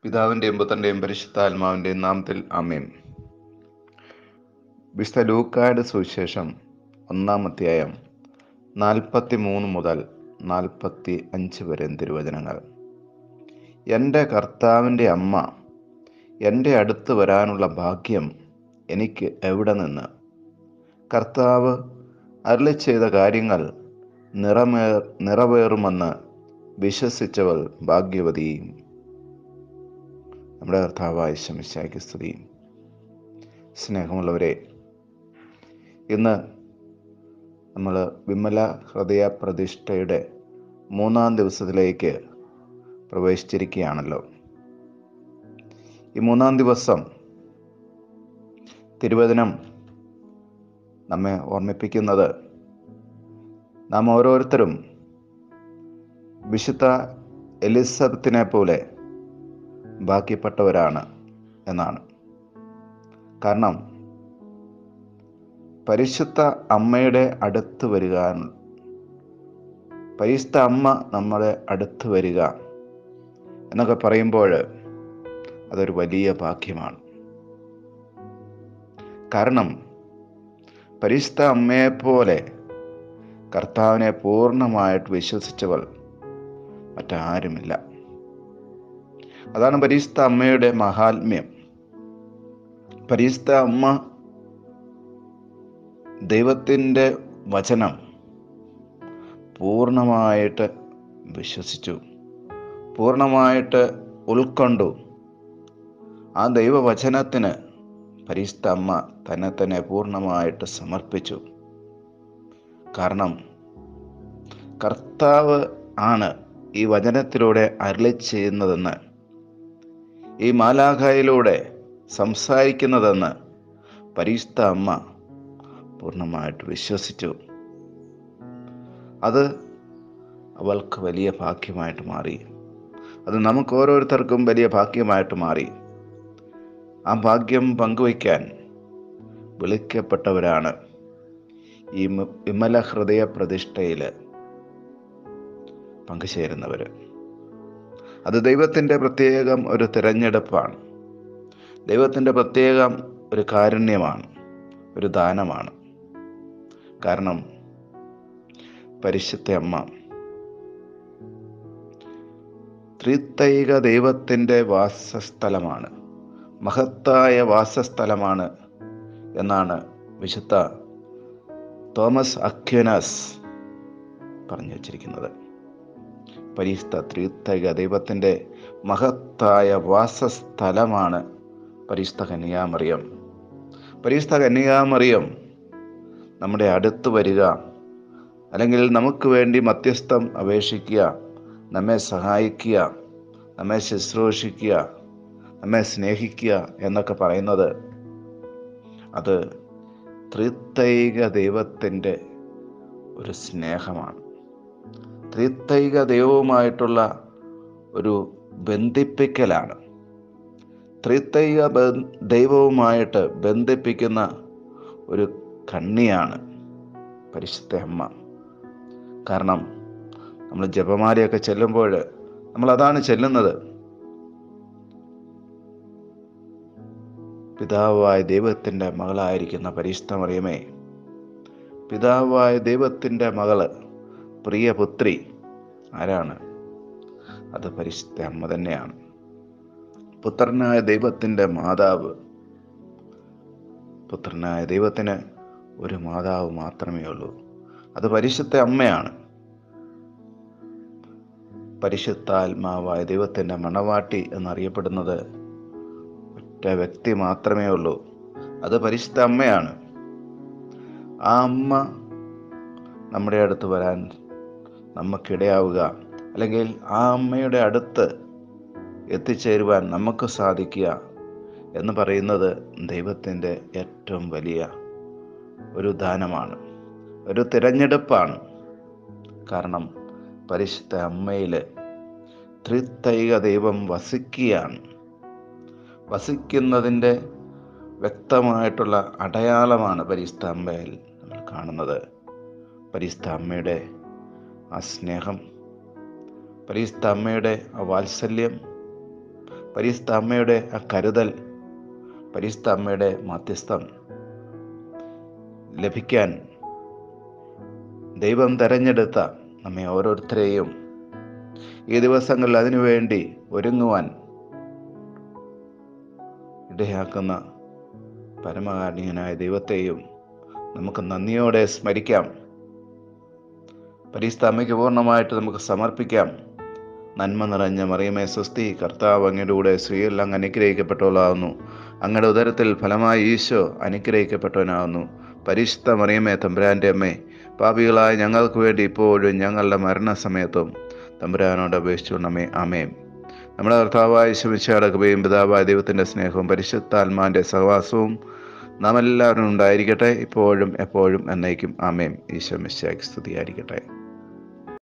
പിതാവിൻ്റെയും പുത്രൻ്റെയും പരിശുദ്ധാത്മാവിൻ്റെയും നാമത്തിൽ അമേൻ വിശുദ്ധ ലൂക്കായുടെ സുവിശേഷം ഒന്നാം അധ്യായം നാൽപ്പത്തി മൂന്ന് മുതൽ നാൽപ്പത്തി അഞ്ച് വരെ തിരുവചനങ്ങൾ എൻ്റെ കർത്താവിൻ്റെ അമ്മ എൻ്റെ അടുത്ത് വരാനുള്ള ഭാഗ്യം എനിക്ക് എവിടെ നിന്ന് കർത്താവ് അരുളി ചെയ്ത കാര്യങ്ങൾ നിറമേ നിറവേറുമെന്ന് വിശ്വസിച്ചവൾ ഭാഗ്യവതി നമ്മുടെ കർത്താവായ ശമിശായ്ക്ക് സ്തുതി സ്നേഹമുള്ളവരെ ഇന്ന് നമ്മൾ വിമല ഹൃദയ പ്രതിഷ്ഠയുടെ മൂന്നാം ദിവസത്തിലേക്ക് പ്രവേശിച്ചിരിക്കുകയാണല്ലോ ഈ മൂന്നാം ദിവസം തിരുവചനം നമ്മെ ഓർമ്മിപ്പിക്കുന്നത് നാം ഓരോരുത്തരും വിശുദ്ധ എലിസബത്തിനെ പോലെ ബാക്കിപ്പെട്ടവരാണ് എന്നാണ് കാരണം പരിശുദ്ധ അമ്മയുടെ അടുത്ത് വരിക പരിശുദ്ധ അമ്മ നമ്മുടെ അടുത്ത് വരിക എന്നൊക്കെ പറയുമ്പോൾ അതൊരു വലിയ ഭാഗ്യമാണ് കാരണം പരിശുദ്ധ അമ്മയെപ്പോലെ കർത്താവിനെ പൂർണ്ണമായിട്ട് വിശ്വസിച്ചവൾ മറ്റാരുമില്ല അതാണ് പരിശുദ്ധ അമ്മയുടെ മഹാത്മ്യം പരിശുദ്ധ അമ്മ ദൈവത്തിൻ്റെ വചനം പൂർണ്ണമായിട്ട് വിശ്വസിച്ചു പൂർണ്ണമായിട്ട് ഉൾക്കൊണ്ടു ആ ദൈവവചനത്തിന് പരിശുദ്ധ അമ്മ തന്നെ തന്നെ പൂർണ്ണമായിട്ട് സമർപ്പിച്ചു കാരണം കർത്താവ് ആണ് ഈ വചനത്തിലൂടെ അരളി ചെയ്യുന്നതെന്ന് ഈ മാലാഖയിലൂടെ സംസാരിക്കുന്നതെന്ന് പരിശുദ്ധ അമ്മ പൂർണ്ണമായിട്ട് വിശ്വസിച്ചു അത് അവൾക്ക് വലിയ ഭാഗ്യമായിട്ട് മാറി അത് നമുക്ക് ഓരോരുത്തർക്കും വലിയ ഭാഗ്യമായിട്ട് മാറി ആ ഭാഗ്യം പങ്കുവയ്ക്കാൻ വിളിക്കപ്പെട്ടവരാണ് ഈ വിമല ഹൃദയ പ്രതിഷ്ഠയിൽ പങ്കുചേരുന്നവർ അത് ദൈവത്തിൻ്റെ പ്രത്യേകം ഒരു തിരഞ്ഞെടുപ്പാണ് ദൈവത്തിൻ്റെ പ്രത്യേകം ഒരു കാരുണ്യമാണ് ഒരു ദാനമാണ് കാരണം പരിശുദ്ധ അമ്മ ത്രിത്തൈക ദൈവത്തിൻ്റെ വാസസ്ഥലമാണ് മഹത്തായ വാസസ്ഥലമാണ് എന്നാണ് വിശുദ്ധ തോമസ് അക്യുനസ് പറഞ്ഞു വച്ചിരിക്കുന്നത് പരിശുദ്ധ ത്രിത്തൈക ദൈവത്തിൻ്റെ മഹത്തായ വാസസ്ഥലമാണ് പരിശുദ്ധ കന്യാമറിയം പരിശുദ്ധ കന്യാമറിയം നമ്മുടെ അടുത്ത് വരിക അല്ലെങ്കിൽ നമുക്ക് വേണ്ടി മധ്യസ്ഥം അപേക്ഷിക്കുക നമ്മെ സഹായിക്കുക നമ്മെ ശുശ്രൂഷിക്കുക നമ്മെ സ്നേഹിക്കുക എന്നൊക്കെ പറയുന്നത് അത് ത്രിത്തൈക ദൈവത്തിൻ്റെ ഒരു സ്നേഹമാണ് ത്രിത്തൈക ദൈവവുമായിട്ടുള്ള ഒരു ബന്ധിപ്പിക്കലാണ് ത്രിത്തൈക ദൈവവുമായിട്ട് ബന്ധിപ്പിക്കുന്ന ഒരു കണ്ണിയാണ് പരിശുദ്ധ അമ്മ കാരണം നമ്മൾ ജപമാലയൊക്കെ ചെല്ലുമ്പോൾ നമ്മൾ അതാണ് ചെല്ലുന്നത് പിതാവായ ദൈവത്തിൻ്റെ മകളായിരിക്കുന്ന പരിശുദ്ധ മറിയമേ പിതാവായ ദൈവത്തിൻ്റെ മകള് പ്രിയ പുത്രി ആരാണ് അത് പരിശുദ്ധ അമ്മ തന്നെയാണ് പുത്രനായ ദൈവത്തിൻ്റെ മാതാവ് പുത്രനായ ദൈവത്തിന് ഒരു മാതാവ് മാത്രമേ ഉള്ളൂ അത് പരിശുദ്ധ അമ്മയാണ് പരിശുദ്ധാത്മാവായ ദൈവത്തിൻ്റെ മണവാട്ടി എന്നറിയപ്പെടുന്നത് ഒറ്റ വ്യക്തി മാത്രമേ ഉള്ളൂ അത് പരിശുദ്ധ അമ്മയാണ് ആ അമ്മ നമ്മുടെ അടുത്ത് വരാൻ നമുക്കിടയാവുക അല്ലെങ്കിൽ ആ അമ്മയുടെ അടുത്ത് എത്തിച്ചേരുവാൻ നമുക്ക് സാധിക്കുക എന്ന് പറയുന്നത് ദൈവത്തിൻ്റെ ഏറ്റവും വലിയ ഒരു ദാനമാണ് ഒരു തിരഞ്ഞെടുപ്പാണ് കാരണം പരിശുദ്ധ അമ്മയിൽ ത്രിത്തൈക ദൈവം വസിക്കുകയാണ് വസിക്കുന്നതിൻ്റെ വ്യക്തമായിട്ടുള്ള അടയാളമാണ് പരിശുദ്ധ അമ്മയിൽ നമ്മൾ കാണുന്നത് പരിശുദ്ധ അമ്മയുടെ ആ സ്നേഹം പരിശുദ്ധ അമ്മയുടെ ആ വാത്സല്യം പരിശുദ്ധ അമ്മയുടെ ആ കരുതൽ പരിശുദ്ധ അമ്മയുടെ മധ്യസ്ഥം ലഭിക്കാൻ ദൈവം തെരഞ്ഞെടുത്ത നമ്മെ ഓരോരുത്തരെയും ഈ ദിവസങ്ങളിൽ അതിനുവേണ്ടി ഒരുങ്ങുവാൻ ഇടയാക്കുന്ന പരമകാരുണ്യനായ ദൈവത്തെയും നമുക്ക് നന്ദിയോടെ സ്മരിക്കാം പരിസ്ഥ അമ്മയ്ക്ക് പൂർണ്ണമായിട്ട് നമുക്ക് സമർപ്പിക്കാം നന്മ നിറഞ്ഞ മറിയമേ സ്വസ്തി കർത്താവ് അങ്ങയുടെ കൂടെ സ്ത്രീയിൽ അങ്ങ് അനുഗ്രഹിക്കപ്പെട്ടവളാകുന്നു അങ്ങയുടെ ഉദരത്തിൽ ഫലമായി ഈശോ അനുഗ്രഹിക്കപ്പെട്ടവനാകുന്നു പരിശുദ്ധ മറിയമേ തമ്പുരാൻ്റെ അമ്മേ പാപികളായ ഞങ്ങൾക്ക് വേണ്ടി ഇപ്പോഴും ഞങ്ങളുടെ മരണസമയത്തും തമ്പുരാനോട് അപേക്ഷിച്ചുകൊണ്ടമേ ആമേം നമ്മുടെ കർത്താവായ ശമിച്ചയുടെ കൃപയും പിതാവായ ദൈവത്തിൻ്റെ സ്നേഹവും പരിശുദ്ധാത്മാൻ്റെ സഹവാസവും നാം എല്ലാവരും ഉണ്ടായിരിക്കട്ടെ ഇപ്പോഴും എപ്പോഴും എന്നേക്കും ആമേം ഈശോ മിശാക്ക് സ്തുതിയായിരിക്കട്ടെ